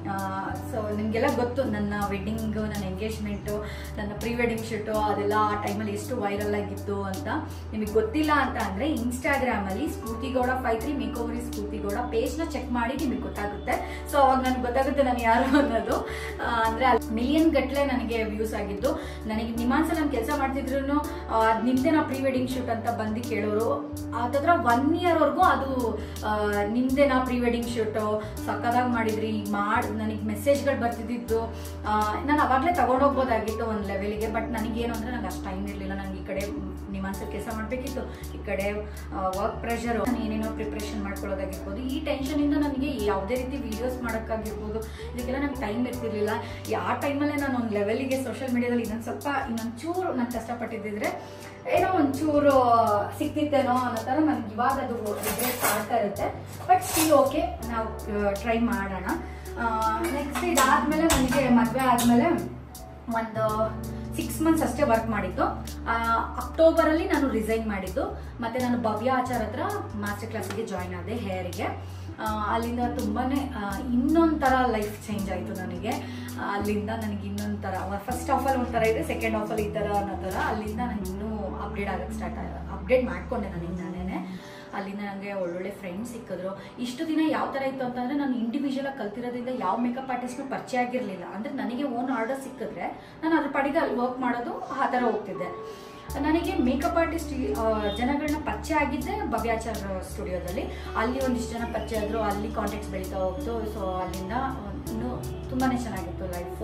ಸೊ ನಿಮಗೆಲ್ಲ ಗೊತ್ತು ನನ್ನ ವೆಡ್ಡಿಂಗು ನನ್ನ ಎಂಗೇಜ್ಮೆಂಟು ನನ್ನ ಪ್ರೀ ವೆಡ್ಡಿಂಗ್ ಶೂಟು ಅದೆಲ್ಲ ಆ ಟೈಮಲ್ಲಿ ಎಷ್ಟು ವೈರಲ್ ಆಗಿತ್ತು ಅಂತ ನಿಮಗೆ ಗೊತ್ತಿಲ್ಲ ಅಂತ ಅಂದರೆ ಇನ್ಸ್ಟಾಗ್ರಾಮಲ್ಲಿ ಸ್ಫೂರ್ತಿಗೌಡ ಫೈ ತ್ರೀ ಮೇಕೋವರಿ ಸ್ಫೂರ್ತಿಗೌಡ ಪೇಜ್ನ ಚೆಕ್ ಮಾಡಿ ನಿಮಗೆ ಗೊತ್ತಾಗುತ್ತೆ ಸೊ ಅವಾಗ ನನಗೆ ಗೊತ್ತಾಗುತ್ತೆ ನಾನು ಯಾರು ಅನ್ನೋದು ಆ, ಅಂದ್ರೆ ಮಿಲಿಯನ್ ಗಟ್ಟಲೆ ನನಗೆ ವ್ಯೂಸ್ ಆಗಿದ್ದು ನನಗೆ ನಿಮಾನ್ಸ ನಾನು ಕೆಲಸ ಮಾಡ್ತಿದ್ರು ನಿಮ್ದೇನಾ ಪ್ರೀ ವೆಡ್ಡಿಂಗ್ ಶೂಟ್ ಅಂತ ಬಂದು ಕೇಳೋರು ಅದ್ರ ಒನ್ ಇಯರ್ವರೆಗೂ ಅದು ಆ, ನಿಮ್ದೇನಾ ಪ್ರೀ ವೆಡ್ಡಿಂಗ್ ಶೂಟು ಸಕ್ಕದಾಗಿ ಮಾಡಿದ್ರಿ ಮಾಡಿ ನನಗೆ ಮೆಸೇಜ್ಗಳು ಬರ್ತಿದ್ದಿದ್ದು ಆ, ನಾನು ಅವಾಗಲೇ ತಗೊಂಡೋಗ್ಬೋದಾಗಿತ್ತು ಒಂದು ಲೆವೆಲ್ಗೆ ಬಟ್ ನನಗೇನು ಅಂದರೆ ನಂಗೆ ಅಷ್ಟು ಟೈಮ್ ಇರಲಿಲ್ಲ ನನಗೆ ಈ ಕಡೆ ನಿಮಾನ್ಸ ಕೆಲಸ ಮಾಡಬೇಕಿತ್ತು ಈ ಕಡೆ ವರ್ಕ್ ಪ್ರೆಷರ್ ನಾನು ಏನೇನೋ ಪ್ರಿಪ್ರೇಷನ್ ಮಾಡ್ಕೊಳ್ಳೋದಾಗಿರ್ಬೋದು ಈ ಟೆನ್ಷನಿಂದ ನನಗೆ ಯಾವುದೇ ರೀತಿ ವಿಡಿಯೋಸ್ ಮಾಡೋಕ್ಕಾಗಿರ್ಬೋದು ಇದಕ್ಕೆಲ್ಲ ನಂಗೆ ಟೈಮ್ ಇರ್ತಿರ್ಲಿಲ್ಲ ಆ ಟೈಮಲ್ಲೇ ನಾನು ಒಂದು ಲೆವೆಲಿಗೆ ಸೋಷಿಯಲ್ ಮೀಡಿಯಾದಲ್ಲಿ ಇನ್ನೊಂದು ಸ್ವಲ್ಪ ಇನ್ನೊಂದು ಚೂರು ನಾನು ಕಷ್ಟಪಟ್ಟಿದ್ದಿದ್ರೆ ಏನೋ ಒಂಚೂರು ಸಿಕ್ತಿತ್ತೇನೋ ಅನ್ನೋ ಥರ ನನಗೆ ಇವಾಗ ಅದು ರಿಗ್ರೆಟ್ ಆಗ್ತಾ ಇರುತ್ತೆ ಬಟ್ ಸ್ಟಿಲ್ ಓಕೆ ನಾವು ಟ್ರೈ ಮಾಡೋಣ ನೆಕ್ಸ್ಟ್ ಇದಾದ್ಮೇಲೆ ನನಗೆ ಮದುವೆ ಆದಮೇಲೆ ಒಂದು ಸಿಕ್ಸ್ ಮಂತ್ಸ್ ಅಷ್ಟೇ ವರ್ಕ್ ಮಾಡಿದ್ದು ಅಕ್ಟೋಬರ್ ಅಲ್ಲಿ ನಾನು ರಿಸೈನ್ ಮಾಡಿದ್ದು ಮತ್ತೆ ನಾನು ಭವ್ಯ ಆಚಾರ್ ಹತ್ರ ಮಾಸ್ಟರ್ ಕ್ಲಾಸಿಗೆ ಜಾಯ್ನ್ ಆದೆ ಹೇರಿಗೆ ಅಲ್ಲಿಂದ ತುಂಬಾನೇ ಆ, ಇನ್ನೊಂದ್ ಥರ ಲೈಫ್ ಚೇಂಜ್ ಆಯಿತು ನನಗೆ ಆ, ಅಲ್ಲಿಂದ ನನಗೆ ಇನ್ನೊಂದ್ ಥರ ಫಸ್ಟ್ ಆಫಲ್ಲಿ ಒಂಥರ ಇದೆ ಸೆಕೆಂಡ್ ಆಫಲ್ಲಿ ಈ ಥರ ಅನ್ನೋ ಥರ ಅಲ್ಲಿಂದ ನಾನು ಇನ್ನೂ ಅಪ್ಡೇಟ್ ಆಗಕ್ಕೆ ಸ್ಟಾರ್ಟ್ ಅಪ್ಡೇಟ್ ಮಾಡ್ಕೊಂಡೆ ನನಗೆ ನಾನೇ ಅಲ್ಲಿಂದ ನನಗೆ ಒಳ್ಳೊಳ್ಳೆ ಫ್ರೆಂಡ್ಸ್ ಸಿಕ್ಕಿದ್ರು ಇಷ್ಟು ದಿನ ಯಾವ ಥರ ಇತ್ತು ಅಂತಂದ್ರೆ ನಾನು ಇಂಡಿವಿಜುವಲ್ ಆಗಿ ಕಲ್ತಿರೋದ್ರಿಂದ ಯಾವ ಮೇಕಪ್ ಆರ್ಟಿಸ್ಟ್ನು ಪರಿಚಯ ಆಗಿರಲಿಲ್ಲ ಅಂದ್ರೆ ನನಗೆ ಓನ್ ಆರ್ಡರ್ ಸಿಕ್ಕಿದ್ರೆ ನಾನು ಅದ್ರ ಪಡಿಗೆ ಅಲ್ಲಿ ವರ್ಕ್ ಮಾಡೋದು ಆ ಥರ ಹೋಗ್ತಿದ್ದೆ ನನಗೆ ಮೇಕಪ್ ಆರ್ಟಿಸ್ಟ್ ಜನಗಳನ್ನ ಪರಿಚಯ ಆಗಿದ್ದೆ ಭವ್ಯಾಚಾರ್ ಸ್ಟುಡಿಯೋದಲ್ಲಿ ಅಲ್ಲಿ ಒಂದಿಷ್ಟು ಜನ ಪರಿಚಯ ಆದರು ಅಲ್ಲಿ ಕಾಂಟ್ಯಾಕ್ಟ್ಸ್ ಬೆಳೀತಾ ಹೋಗ್ತು ಸೊ ಅಲ್ಲಿಂದ ಇನ್ನೂ ತುಂಬಾ ಚೆನ್ನಾಗಿತ್ತು ಲೈಫು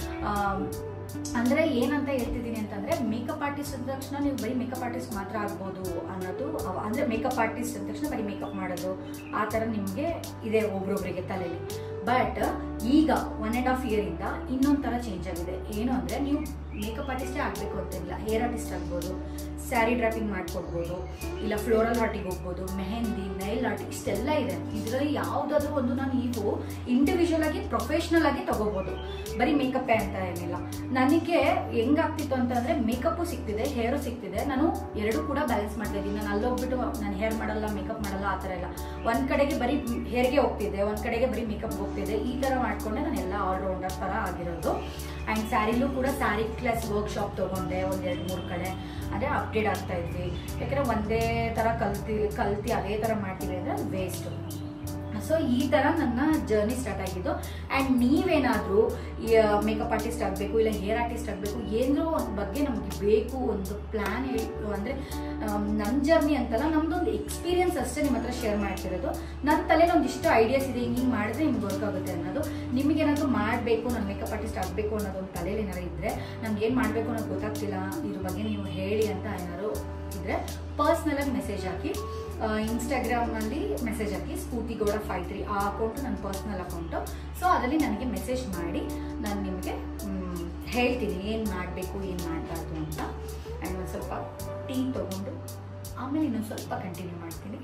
ಅಂದರೆ ಏನಂತ ಹೇಳ್ತಿದ್ದೀನಿ ಅಂತಂದರೆ ಮೇಕಪ್ ಆರ್ಟಿಸ್ಟ್ ಅಂದ ತಕ್ಷಣ ನೀವು ಬರೀ ಮೇಕಪ್ ಆರ್ಟಿಸ್ಟ್ ಮಾತ್ರ ಆಗ್ಬೋದು ಅನ್ನೋದು ಅವ- ಅಂದರೆ ಮೇಕಪ್ ಆರ್ಟಿಸ್ಟ್ ಅಂದ ತಕ್ಷಣ ಬರೀ ಮೇಕಪ್ ಮಾಡೋದು ಆ ಥರ ನಿಮಗೆ ಇದೆ ಒಬ್ರೊಬ್ರಿಗೆ ತಲೆಯಲ್ಲಿ ಬಟ್ ಈಗ ಒನ್ ಆ್ಯಂಡ್ ಹಾಫ್ ಇಯರಿಂದ ಇನ್ನೊಂದು ಥರ ಚೇಂಜ್ ಆಗಿದೆ ಏನು ಅಂದರೆ ನೀವು ಮೇಕಪ್ ಆರ್ಟಿಸ್ಟೇ ಆಗಬೇಕು ಅಂತಿಲ್ಲ ಹೇರ್ ಆರ್ಟಿಸ್ಟ್ ಆಗ್ಬೋದು ಸ್ಯಾರಿ ಡ್ರಾಪಿಂಗ್ ಮಾಡ್ಕೊಡ್ಬೋದು ಇಲ್ಲ ಫ್ಲೋರಲ್ ಆರ್ಟಿಗೆ ಹೋಗ್ಬೋದು ಮೆಹಂದಿ ನೈಲ್ ಆರ್ಟ್ ಇಷ್ಟೆಲ್ಲ ಇದೆ ಇದರಲ್ಲಿ ಯಾವುದಾದ್ರೂ ಒಂದು ನೀವು ಇಂಡಿವಿಜುವಲ್ ಆಗಿ ಪ್ರೊಫೆಷ್ನಲ್ ಆಗಿ ತಗೋಬೋದು ಬರೀ ಮೇಕಪ್ಪೇ ಅಂತ ಏನಿಲ್ಲ ನನಗೆ ಹೆಂಗಾಗ್ತಿತ್ತು ಅಂತಂದ್ರೆ ಮೇಕಪ್ಪು ಸಿಗ್ತಿದೆ ಹೇರು ಸಿಗ್ತಿದೆ ನಾನು ಎರಡೂ ಕೂಡ ಬ್ಯಾಲೆನ್ಸ್ ಮಾಡ್ತಾ ಇದ್ದೀನಿ ನಾನು ಅಲ್ಲೋಗ್ಬಿಟ್ಟು ನಾನು ಹೇರ್ ಮಾಡಲ್ಲ ಮೇಕಪ್ ಮಾಡಲ್ಲ ಆ ಥರ ಇಲ್ಲ ಒಂದ್ ಕಡೆಗೆ ಬರೀ ಹೇರ್ಗೆ ಹೋಗ್ತಿದ್ದೆ ಒಂದ್ ಕಡೆಗೆ ಬರೀ ಮೇಕಪ್ ಹೋಗ್ತಿದ್ದೆ ಈ ಥರ ಮಾಡ್ಕೊಂಡೆ ನಾನು ಎಲ್ಲ ಆಲ್ರೌಂಡರ್ ಥರ ಆಗಿರೋದು ಆ್ಯಂಡ್ ಸ್ಯಾರಿಲೂ ಕೂಡ ಸ್ಯಾರಿ ಕ್ಲಾಸ್ ವರ್ಕ್ಶಾಪ್ ತೊಗೊಂಡೆ ಒಂದು ಎರಡು ಮೂರು ಕಡೆ ಅಂದರೆ ಅಪ್ಡೇಟ್ ಆಗ್ತಾ ಇದ್ವಿ ಯಾಕಂದರೆ ಒಂದೇ ಥರ ಕಲ್ತಿ ಕಲ್ತಿ ಅದೇ ಥರ ಮಾಡ್ತೀವಿ ಅಂದರೆ ವೇಸ್ಟು ಸೊ ಈ ಥರ ನನ್ನ ಜರ್ನಿ ಸ್ಟಾರ್ಟ್ ಆಗಿದ್ದು ಆ್ಯಂಡ್ ನೀವೇನಾದರೂ ಮೇಕಪ್ ಆರ್ಟಿಸ್ಟ್ ಆಗಬೇಕು ಇಲ್ಲ ಹೇರ್ ಆರ್ಟಿಸ್ಟ್ ಆಗಬೇಕು ಏನೋ ಒಂದು ಬಗ್ಗೆ ನಮಗೆ ಬೇಕು ಒಂದು ಪ್ಲ್ಯಾನ್ ಅಂದರೆ ನನ್ನ ಜರ್ನಿ ಅಂತಲ್ಲ ನಮ್ದೊಂದು ಎಕ್ಸ್ಪೀರಿಯನ್ಸ್ ಅಷ್ಟೇ ನಿಮ್ಮ ಹತ್ರ ಶೇರ್ ಮಾಡ್ತಿರೋದು ನನ್ನ ತಲೆಯಲ್ಲಿ ಒಂದಿಷ್ಟು ಐಡಿಯಾಸ್ ಇದೆ ಹಿಂಗೆ ಮಾಡಿದ್ರೆ ನಿಮ್ಗೆ ವರ್ಕ್ ಆಗುತ್ತೆ ಅನ್ನೋದು ನಿಮಗೇನಾದರೂ ಮಾಡಬೇಕು ನಾನು ಮೇಕಪ್ ಆರ್ಟಿಸ್ಟ್ ಆಗಬೇಕು ಅನ್ನೋದು ಒಂದು ತಲೆಯಲ್ಲಿ ಏನಾದ್ರು ಇದ್ದರೆ ನಮ್ಗೆ ಏನು ಮಾಡಬೇಕು ಅನ್ನೋದು ಗೊತ್ತಾಗ್ತಿಲ್ಲ ಇದ್ರ ಬಗ್ಗೆ ನೀವು ಹೇಳಿ ಅಂತ ಏನಾದ್ರು ಇದ್ರೆ ಪರ್ಸ್ನಲ್ ಆಗಿ ಮೆಸೇಜ್ ಹಾಕಿ ಇನ್ಸ್ಟಾಗ್ರಾಮಲ್ಲಿ ಮೆಸೇಜ್ ಹಾಕಿ ಸ್ಫೂರ್ತಿ ಗೌಡ ಫೈವ್ ತ್ರೀ ಆ ಅಕೌಂಟು ನನ್ನ ಪರ್ಸ್ನಲ್ ಅಕೌಂಟು ಸೊ ಅದರಲ್ಲಿ ನನಗೆ ಮೆಸೇಜ್ ಮಾಡಿ ನಾನು ನಿಮಗೆ ಹೇಳ್ತೀನಿ ಏನು ಮಾಡಬೇಕು ಏನು ಮಾಡಬಾರ್ದು ಅಂತ ಆ್ಯಂಡ್ ಒಂದು ಸ್ವಲ್ಪ ಟೀ ತೊಗೊಂಡು ಆಮೇಲೆ ಇನ್ನೊಂದು ಸ್ವಲ್ಪ ಕಂಟಿನ್ಯೂ ಮಾಡ್ತೀನಿ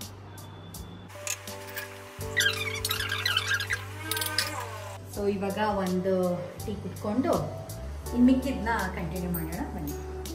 ಸೊ ಇವಾಗ ಒಂದು ಟೀ ಕುತ್ಕೊಂಡು ಇನ್ನು ಮಿಕ್ಕಿದ್ನ ಕಂಟಿನ್ಯೂ ಮಾಡೋಣ ಬನ್ನಿ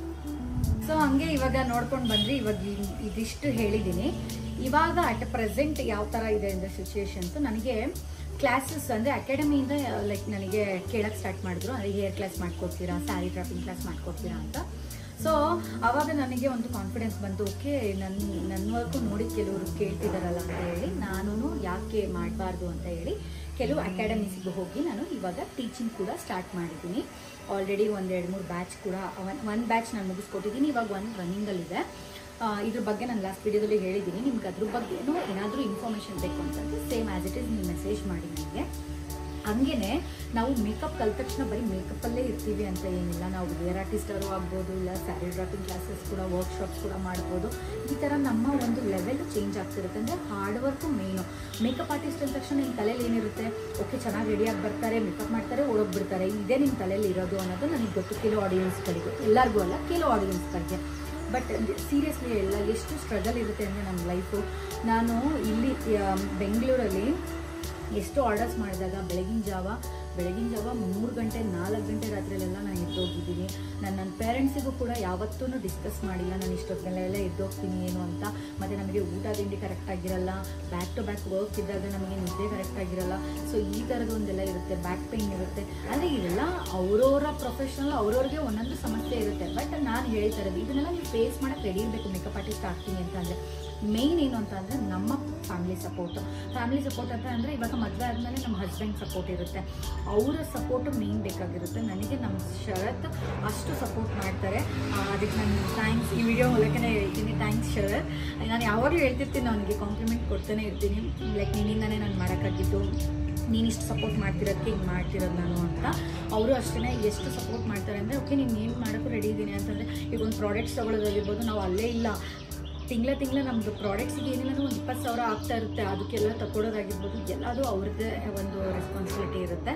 ಸೊ ಹಂಗೆ ಇವಾಗ ನೋಡ್ಕೊಂಡು ಬಂದ್ರಿ ಇವಾಗ ಇ- ಇದಿಷ್ಟು ಹೇಳಿದ್ದೀನಿ ಇವಾಗ ಅಟ್ ಪ್ರೆಸೆಂಟ್ ಯಾವ ಥರ ಇದೆ ಅಂದರೆ ಸಿಚುವೇಶನ್ಸ್ ನನಗೆ ಕ್ಲಾಸಸ್ ಅಂದರೆ ಅಕಾಡೆಮಿಯಿಂದ ಲೈಕ್ ನನಗೆ ಕೇಳಕ್ಕೆ ಸ್ಟಾರ್ಟ್ ಮಾಡಿದ್ರು ಅಂದರೆ ಹೇರ್ ಕ್ಲಾಸ್ ಮಾಡ್ಕೊಡ್ತೀರಾ ಸ್ಯಾರಿ ಡ್ರಾಪಿಂಗ್ ಕ್ಲಾಸ್ ಮಾಡ್ಕೊಡ್ತೀರಾ ಅಂತ ಸೊ ಆವಾಗ ನನಗೆ ಒಂದು ಕಾನ್ಫಿಡೆನ್ಸ್ ಬಂತು ಓಕೆ ನನ್ನ ನನ್ನ ವರ್ಕು ನೋಡಿ ಕೆಲವರು ಕೇಳ್ತಿದಾರಲ್ಲ ಅಂತ ಹೇಳಿ ನಾನು ಯಾಕೆ ಮಾಡಬಾರ್ದು ಅಂತ ಹೇಳಿ ಕೆಲವು ಅಕಾಡೆಮೀಸ್ಗೆ ಹೋಗಿ ನಾನು ಇವಾಗ ಟೀಚಿಂಗ್ ಕೂಡ ಸ್ಟಾರ್ಟ್ ಮಾಡಿದ್ದೀನಿ ಆಲ್ರೆಡಿ ಒಂದು ಎರಡು ಮೂರು ಬ್ಯಾಚ್ ಕೂಡ ಒನ್ ಒನ್ ಬ್ಯಾಚ್ ನಾನು ಮುಗಿಸ್ಕೊಟ್ಟಿದ್ದೀನಿ ಇವಾಗ ಒಂದು ರನ್ನಿಂಗಲ್ಲಿದೆ ಆ, ಇದ್ರ ಬಗ್ಗೆ ನಾನು ಲಾಸ್ಟ್ ವಿಡಿಯೋದಲ್ಲಿ ಹೇಳಿದ್ದೀನಿ ನಿಮ್ಗೆ ಅದ್ರ ಬಗ್ಗೆನೂ ಏನಾದರೂ ಇನ್ಫಾರ್ಮೇಷನ್ ಬೇಕು ಅಂತಂದ್ರೆ ಸೇಮ್ ಆ್ಯಸ್ ಇಟ್ ಇಸ್ ನೀವು ಮೆಸೇಜ್ ಮಾಡಿ ನನಗೆ ಹಂಗೇನೆ ನಾವು ಮೇಕಪ್ ಕಲ್ತ ತಕ್ಷಣ ಬರೀ ಮೇಕಪ್ಪಲ್ಲೇ ಇರ್ತೀವಿ ಅಂತ ಏನಿಲ್ಲ ನಾವು ಹೇರ್ ಆರ್ಟಿಸ್ಟರು ಆಗ್ಬೋದು ಇಲ್ಲ ಸ್ಯಾರಿ ಡ್ರಾಪಿಂಗ್ ಕ್ಲಾಸಸ್ ಕೂಡ ವರ್ಕ್ಶಾಪ್ಸ್ ಕೂಡ ಮಾಡ್ಬೋದು ಈ ಥರ ನಮ್ಮ ಒಂದು ಲೆವೆಲ್ ಚೇಂಜ್ ಆಗ್ತಿರುತ್ತೆ ಅಂದರೆ ಹಾರ್ಡ್ ವರ್ಕು ಮೇನು ಮೇಕಪ್ ಆರ್ಟಿಸ್ಟ್ ಅಂದ ತಕ್ಷಣ ನಿಮ್ಮ ತಲೆಯಲ್ಲಿ ಏನಿರುತ್ತೆ ಓಕೆ ಚೆನ್ನಾಗಿ ರೆಡಿಯಾಗಿ ಬರ್ತಾರೆ ಮೇಕಪ್ ಮಾಡ್ತಾರೆ ಓಡೋಗ್ಬಿಡ್ತಾರೆ ಇದೇ ನಿಮ್ಮ ತಲೆಯಲ್ಲಿ ಇರೋದು ಅನ್ನೋದು ನನಗೆ ಗೊತ್ತು ಕೆಲವು ಆಡಿಯನ್ಸ್ಗಳಿಗೆ ಎಲ್ಲರಿಗೂ ಅಲ್ಲ ಕೆಲವು ಆಡಿಯನ್ಸ್ಗಳಿಗೆ ಬಟ್ ಸೀರಿಯಸ್ಲಿ ಎಲ್ಲ ಎಷ್ಟು ಸ್ಟ್ರಗಲ್ ಇರುತ್ತೆ ಅಂದರೆ ನನ್ನ ಲೈಫು ನಾನು ಇಲ್ಲಿ ಆ, ಬೆಂಗಳೂರಲ್ಲಿ ಎಷ್ಟು ಆರ್ಡರ್ಸ್ ಮಾಡಿದಾಗ ಬೆಳಗಿನ ಜಾವ ಬೆಳಗಿನ ಜಾವ ಮೂರು ಗಂಟೆ ನಾಲ್ಕು ಗಂಟೆ ರಾತ್ರಿಯಲ್ಲೆಲ್ಲ ನಾನು ಎದ್ದೋಗಿದ್ದೀನಿ ನಾನು ನನ್ನ ಪೇರೆಂಟ್ಸಿಗೂ ಕೂಡ ಯಾವತ್ತೂ ಡಿಸ್ಕಸ್ ಮಾಡಿಲ್ಲ ನಾನು ಇಷ್ಟೊತ್ತಿಗೆಲ್ಲ ಎದ್ದೋಗ್ತೀನಿ ಏನು ಅಂತ ಮತ್ತು ನಮಗೆ ಊಟ ತಿಂಡಿ ಕರೆಕ್ಟ್ ಆಗಿರಲ್ಲ ಬ್ಯಾಕ್ ಟು ಬ್ಯಾಕ್ ವರ್ಕ್ ಇದ್ದಾಗ ನಮಗೆ ನಿದ್ದೆ ಕರೆಕ್ಟ್ ಆಗಿರಲ್ಲ ಸೊ ಈ ಥರದ್ದು ಒಂದೆಲ್ಲ ಇರುತ್ತೆ ಬ್ಯಾಕ್ ಪೇಯ್ನ್ ಇರುತ್ತೆ ಅಂದರೆ ಇವೆಲ್ಲ ಅವರವರ ಪ್ರೊಫೆಷ್ನಲ್ ಅವ್ರವ್ರಿಗೆ ಒಂದೊಂದು ಸಮಸ್ಯೆ ಇರುತ್ತೆ ಬಟ್ ನಾನು ಹೇಳ್ತಾ ಇರೋದು ಇದನ್ನೆಲ್ಲ ನೀವು ಫೇಸ್ ಮಾಡೋಕ್ಕೆ ರೆಡಿ ಇರಬೇಕು ಮೇಕಪ್ ಆರ್ಟಿಸ್ಟ್ ಆಗ್ತೀನಿ ಅಂತ ಅಂದರೆ ಮೇಯ್ನ್ ಏನು ಅಂತ ಅಂದರೆ ನಮ್ಮ ಫ್ಯಾಮಿಲಿ ಸಪೋರ್ಟು ಫ್ಯಾಮಿಲಿ ಸಪೋರ್ಟ್ ಅಂತ ಅಂದರೆ ಇವಾಗ ಮದುವೆ ಆದಮೇಲೆ ನಮ್ಮ ಹಸ್ಬೆಂಡ್ ಸಪೋರ್ಟ್ ಇರುತ್ತೆ ಅವರ ಸಪೋರ್ಟು ಮೇಯ್ನ್ ಬೇಕಾಗಿರುತ್ತೆ ನನಗೆ ನಮ್ಮ ಶರತ್ ಅಷ್ಟು ಸಪೋರ್ಟ್ ಮಾಡ್ತಾರೆ ಆ, ಅದಕ್ಕೆ ನಾನು ಥ್ಯಾಂಕ್ಸ್ ಈ ವಿಡಿಯೋ ಮೂಲಕನೇ ಹೇಳ್ತೀನಿ ಥ್ಯಾಂಕ್ಸ್ ಶರತ್ ನಾನು ಯಾವಾಗಲೂ ಹೇಳ್ತಿರ್ತೀನಿ ಅವನಿಗೆ ಕಾಂಪ್ಲಿಮೆಂಟ್ ಕೊಡ್ತಾನೆ ಇರ್ತೀನಿ ಲೈಕ್ ನಿನ್ನಿಂದನೇ ನಾನು ಮಾಡೋಕ್ಕಾಗಿದ್ದು ನೀನು ಇಷ್ಟು ಸಪೋರ್ಟ್ ಮಾಡ್ತಿರೋದಕ್ಕೆ ಹಿಂಗೆ ಮಾಡ್ತಿರೋದು ನಾನು ಅಂತ ಅವರು ಅಷ್ಟೇ ಎಷ್ಟು ಸಪೋರ್ಟ್ ಮಾಡ್ತಾರೆ ಅಂದರೆ ಓಕೆ ನೀನು ಏನು ಮಾಡೋಕ್ಕೂ ರೆಡಿ ಇದ್ದೀನಿ ಅಂತಂದರೆ ಈಗ ಒಂದು ಪ್ರಾಡಕ್ಟ್ಸ್ ತೊಗೊಳೋದಾಗಿರ್ಬೋದು ನಾವು ಅಲ್ಲೇ ಇಲ್ಲ ತಿಂಗಳ ತಿಂಗಳ ನಮ್ಮದು ಪ್ರಾಡಕ್ಟ್ಸಿಗೆ ಏನಿಲ್ಲ ಒಂದು ಇಪ್ಪತ್ತು ಸಾವಿರ ಆಗ್ತಾ ಇರುತ್ತೆ ಅದಕ್ಕೆಲ್ಲ ತಗೊಳ್ಳೋದಾಗಿರ್ಬೋದು ಎಲ್ಲದೂ ಅವ್ರದ್ದೇ ಒಂದು ರೆಸ್ಪಾನ್ಸಿಬಿಲಿಟಿ ಇರುತ್ತೆ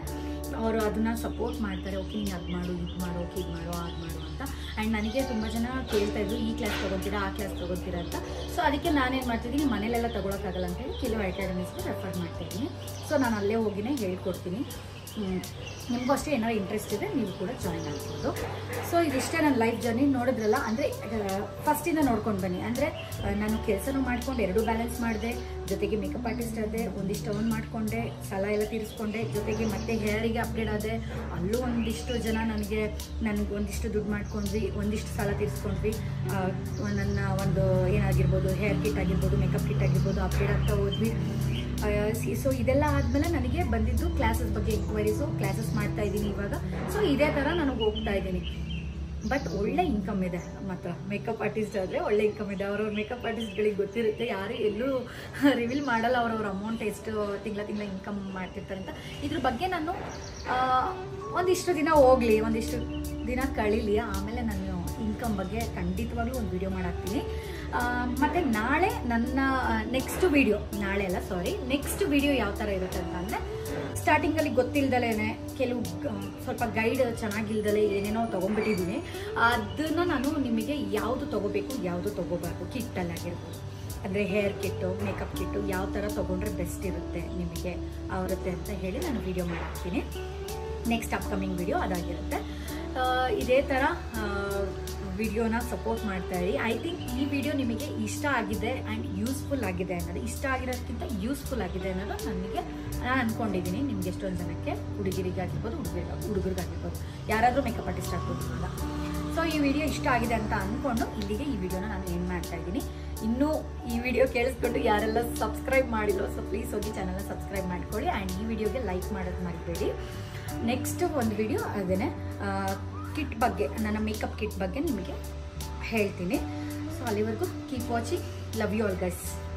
ಅವರು ಅದನ್ನ ಸಪೋರ್ಟ್ ಮಾಡ್ತಾರೆ ಓಕೆ ನೀನು ಅದು ಮಾಡು ಇದು ಮಾಡು ಓಕೆ ಇದು ಮಾಡು ಅದು ಮಾಡು ಅಂತ ಆ್ಯಂಡ್ ನನಗೆ ತುಂಬ ಜನ ಕೇಳ್ತಾ ಇದ್ರು ಈ ಕ್ಲಾಸ್ ತೊಗೊತೀರಾ ಆ ಕ್ಲಾಸ್ ತೊಗೊತೀರಾ ಅಂತ ಸೊ ಅದಕ್ಕೆ ನಾನೇನು ಮಾಡ್ತಿದ್ದೀನಿ ಮನೇಲೆಲ್ಲ ತೊಗೊಳಕ್ಕಾಗಲ್ಲ ಅಂತೇಳಿ ಕೆಲವು ಅಕಾಡೆಮೀಸ್ಗೆ ರೆಫರ್ ಮಾಡ್ತಾಯಿದ್ದೀನಿ ಸೊ ನಾನು ಅಲ್ಲೇ ಹೋಗಿನೇ ಹೇಳ್ಕೊಡ್ತೀನಿ ಹ್ಮ್. ನಿಮಗೂ ಅಷ್ಟೇ ಏನಾದ್ರು ಇಂಟ್ರೆಸ್ಟ್ ಇದೆ ನೀವು ಕೂಡ ಜಾಯಿನ್ ಆಗ್ಬೋದು ಸೊ ಇದಿಷ್ಟೇ ನನ್ನ ಲೈಫ್ ಜರ್ನಿ ನೋಡಿದ್ರಲ್ಲ ಅಂದರೆ ಫಸ್ಟಿಂದ ನೋಡ್ಕೊಂಡು ಬನ್ನಿ ಅಂದರೆ ನಾನು ಕೆಲಸನೂ ಮಾಡ್ಕೊಂಡು ಎರಡೂ ಬ್ಯಾಲೆನ್ಸ್ ಮಾಡಿದೆ ಜೊತೆಗೆ ಮೇಕಪ್ ಆರ್ಟಿಸ್ಟ್ ಆದೆ ಒಂದಿಷ್ಟು ಅವನ್ ಮಾಡಿಕೊಂಡೆ ಸಾಲ ಎಲ್ಲ ತೀರಿಸ್ಕೊಂಡೆ ಜೊತೆಗೆ ಮತ್ತೆ ಹೇರಿಗೆ ಅಪ್ಡೇಟ್ ಆದೆ ಅಲ್ಲೂ ಒಂದಿಷ್ಟು ಜನ ನನಗೆ ನನಗೆ ಒಂದಿಷ್ಟು ದುಡ್ಡು ಮಾಡ್ಕೊಂಡ್ವಿ ಒಂದಿಷ್ಟು ಸಾಲ ತೀರಿಸ್ಕೊಂಡ್ವಿ ಆ, ನನ್ನ ಒಂದು ಏನಾಗಿರ್ಬೋದು ಹೇರ್ ಕಿಟ್ ಆಗಿರ್ಬೋದು ಮೇಕಪ್ ಕಿಟ್ ಆಗಿರ್ಬೋದು ಅಪ್ಡೇಟ್ ಆಗ್ತಾ ಹೋದ್ವಿ ಸೊ ಇದೆಲ್ಲ ಆದಮೇಲೆ ನನಗೆ ಬಂದಿದ್ದು ಕ್ಲಾಸಸ್ ಬಗ್ಗೆ ಎಂಕ್ವೈರೀಸು ಕ್ಲಾಸಸ್ ಮಾಡ್ತಾ ಇದ್ದೀನಿ ಇವಾಗ ಸೊ ಇದೇ ಥರ ನನಗೆ ಹೋಗ್ತಾ ಇದ್ದೀನಿ ಬಟ್ ಒಳ್ಳೆ ಇನ್ಕಮ್ ಇದೆ ಮಾತ್ರ ಮೇಕಪ್ ಆರ್ಟಿಸ್ಟ್ ಆದರೆ ಒಳ್ಳೆ ಇನ್ಕಮ್ ಇದೆ ಅವ್ರವ್ರ ಮೇಕಪ್ ಆರ್ಟಿಸ್ಟ್ಗಳಿಗೆ ಗೊತ್ತಿರುತ್ತೆ ಯಾರು ಎಲ್ಲೂ ರಿವೀಲ್ ಮಾಡಲ್ಲ ಅವ್ರವ್ರ ಅಮೌಂಟ್ ಎಷ್ಟು ತಿಂಗಳ ತಿಂಗಳ ಇನ್ಕಮ್ ಮಾಡ್ತಿರ್ತಾರೆ ಅಂತ ಇದ್ರ ಬಗ್ಗೆ ನಾನು ಆ, ಒಂದಿಷ್ಟು ದಿನ ಹೋಗಲಿ ಒಂದಿಷ್ಟು ದಿನ ಕಳೀಲಿ ಆಮೇಲೆ ನಾನು ಇನ್ಕಮ್ ಬಗ್ಗೆ ಖಂಡಿತವಾಗ್ಲೂ ಒಂದು ವಿಡಿಯೋ ಮಾಡಾಕ್ತೀನಿ ಆ, ಮತ್ತೆ ನಾಳೆ ನನ್ನ ನೆಕ್ಸ್ಟ್ ವಿಡಿಯೋ ನಾಳೆ ಅಲ್ಲ ಸಾರಿ ನೆಕ್ಸ್ಟ್ ವಿಡಿಯೋ ಯಾವ ಥರ ಇರುತ್ತೆ ಅಂತ ಅಂದರೆ ಸ್ಟಾರ್ಟಿಂಗಲ್ಲಿ ಗೊತ್ತಿಲ್ದಲೇ ಕೆಲವು ಗ- ಸ್ವಲ್ಪ ಗೈಡ್ ಚೆನ್ನಾಗಿಲ್ದಲೆ ಏನೇನೋ ತೊಗೊಂಡ್ಬಿಟ್ಟಿದ್ದೀನಿ ಅದನ್ನು ನಾನು ನಿಮಗೆ ಯಾವುದು ತೊಗೋಬೇಕು ಯಾವುದು ತೊಗೋಬಾರ್ದು ಕಿಟ್ಟಲ್ಲಿ ಆಗಿರ್ಬೋದು ಅಂದರೆ ಹೇರ್ ಕಿಟ್ಟು ಮೇಕಪ್ ಕಿಟ್ಟು ಯಾವ ಥರ ತೊಗೊಂಡ್ರೆ ಬೆಸ್ಟ್ ಇರುತ್ತೆ ನಿಮಗೆ ಅವರುತ್ತೆ ಅಂತ ಹೇಳಿ ನಾನು ವಿಡಿಯೋ ಮಾಡ್ತೀನಿ ನೆಕ್ಸ್ಟ್ ಅಪ್ಕಮಿಂಗ್ ವಿಡಿಯೋ ಅದಾಗಿರುತ್ತೆ ಆ, ಇದೇ ಥರ ವಿಡಿಯೋನ ಸಪೋರ್ಟ್ ಮಾಡ್ತಾ ಇರಿ ಐ ಥಿಂಕ್ ಈ ವಿಡಿಯೋ ನಿಮಗೆ ಇಷ್ಟ ಆಗಿದೆ ಆ್ಯಂಡ್ ಯೂಸ್ಫುಲ್ ಆಗಿದೆ ಅನ್ನೋದು ಇಷ್ಟ ಆಗಿರೋದಕ್ಕಿಂತ ಯೂಸ್ಫುಲ್ ಆಗಿದೆ ಅನ್ನೋದು ನನಗೆ ನಾನು ಅಂದ್ಕೊಂಡಿದ್ದೀನಿ ನಿಮ್ಗೆ ಎಷ್ಟೊಂದು ಜನಕ್ಕೆ ಹುಡುಗಿರಿಗಾಗಿರ್ಬೋದು ಹುಡುಗರಿಗೆ ಹುಡುಗರಿಗಾಗಿರ್ಬೋದು ಯಾರಾದರೂ ಮೇಕಪ್ ಆರ್ಟಿಸ್ಟ್ ಆಗ್ಬೋದು ಇವಾಗ ಸೊ ಈ ವಿಡಿಯೋ ಇಷ್ಟ ಆಗಿದೆ ಅಂತ ಅಂದ್ಕೊಂಡು ಇಲ್ಲಿಗೆ ಈ ವಿಡಿಯೋನ ನಾನು ಏನು ಮಾಡ್ತಾ ಇದ್ದೀನಿ ಇನ್ನೂ ಈ ವಿಡಿಯೋ ಕೇಳಿಸ್ಕೊಂಡು ಯಾರೆಲ್ಲ ಸಬ್ಸ್ಕ್ರೈಬ್ ಮಾಡಿಲ್ಲ ಸೊ ಪ್ಲೀಸ್ ಹೋಗಿ ಚಾನಲ್ನ ಸಬ್ಸ್ಕ್ರೈಬ್ ಮಾಡ್ಕೊಳ್ಳಿ ಆ್ಯಂಡ್ ಈ ವಿಡಿಯೋಗೆ ಲೈಕ್ ಮಾಡೋದು ಮರಿಬೇಡಿ ನೆಕ್ಸ್ಟ್ ಒಂದು ವಿಡಿಯೋ ಅದೇ ಕಿಟ್ ಬಗ್ಗೆ ನನ್ನ ಮೇಕಪ್ ಕಿಟ್ ಬಗ್ಗೆ ನಿಮಗೆ ಹೇಳ್ತೀನಿ ಸೊ ಅಲ್ಲಿವರೆಗೂ keep watching love you all guys